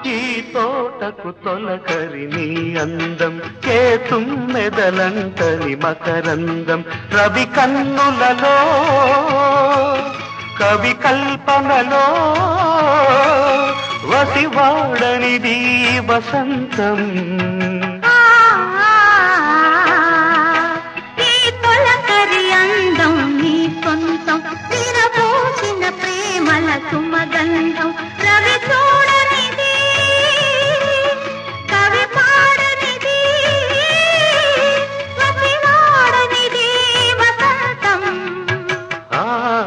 ఈ తోటకు తొలకరి నీ అందం కేతుం మెదలంటని మకరందం రవి కన్నులలో కవి కల్పనలో వసివాడనిది వసంతం ఈ తొలకరి అందం నీ సొంతం విరబోసిన ప్రేమల సుమగంధం రవి చూడనిది కవి పాడనిది రవి వాడనిది వసంతం ఆ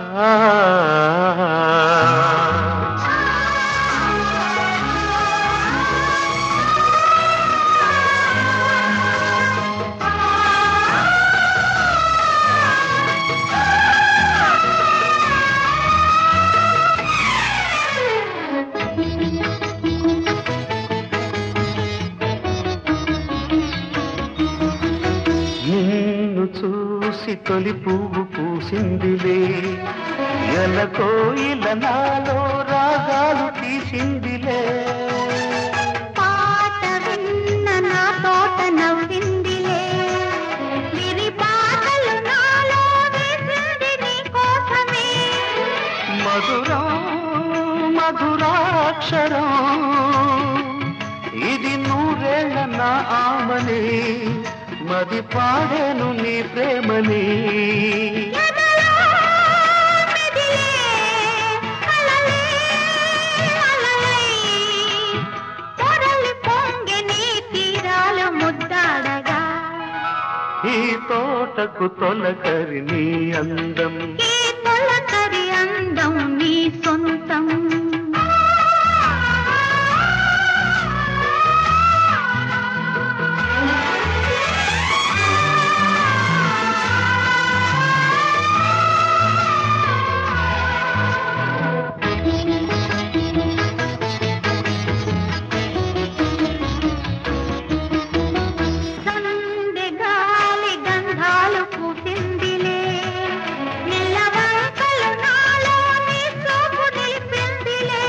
నిన్ను చూసి తొలి పువ్వు పూసిందిలే ఎల కోయిల నాలో రాగాలు తీసిందిలే పాట విన్న నా తోట నవ్విందిలే విరి పాటలు నాలో వేసింది నీ కోసమే మధురం మధురాక్షరం ఇది నూరేళ్ళ నా ఆమని మది పాడేను నీ ప్రేమని ఎదలో మెదిలే అలలే అలలై పొరలి పొంగె నీ తీరాలు ముద్దాడగా ఈ తోటకు తొలకరి నీ అందం ఈ తొలకరి అందం నీ సొంతం సందె గాలి గంధాలు పూసిందిలే నిల్లవంకలు నాలో నీ సోపు నిలిపిందిలే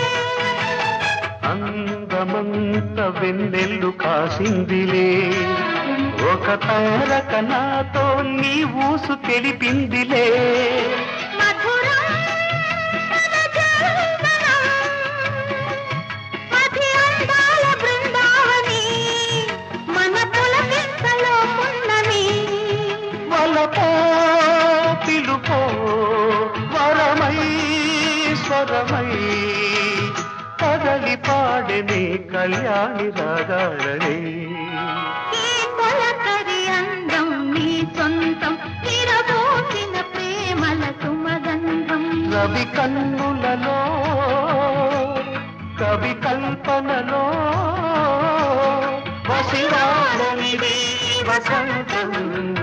అందమంత వెన్నెల్లు కాసిందిలే ఒక తారక నాతో నీ ఊసు తెలిపిందిలే మధురం మన జీవనం మధి అందాల బృందావని మన పులకింతలో పున్నమి వలపో పిలుపో వరమై స్వరమై కదలి పాడని కళ్యాణి రాగాడని ఈ తొలకరి అందం నీ సొంతం విరబోసిన ప్రేమల సుమగంధం రవి కన్నులలో కవి కల్పనలో వసిరాడనిది వసంతం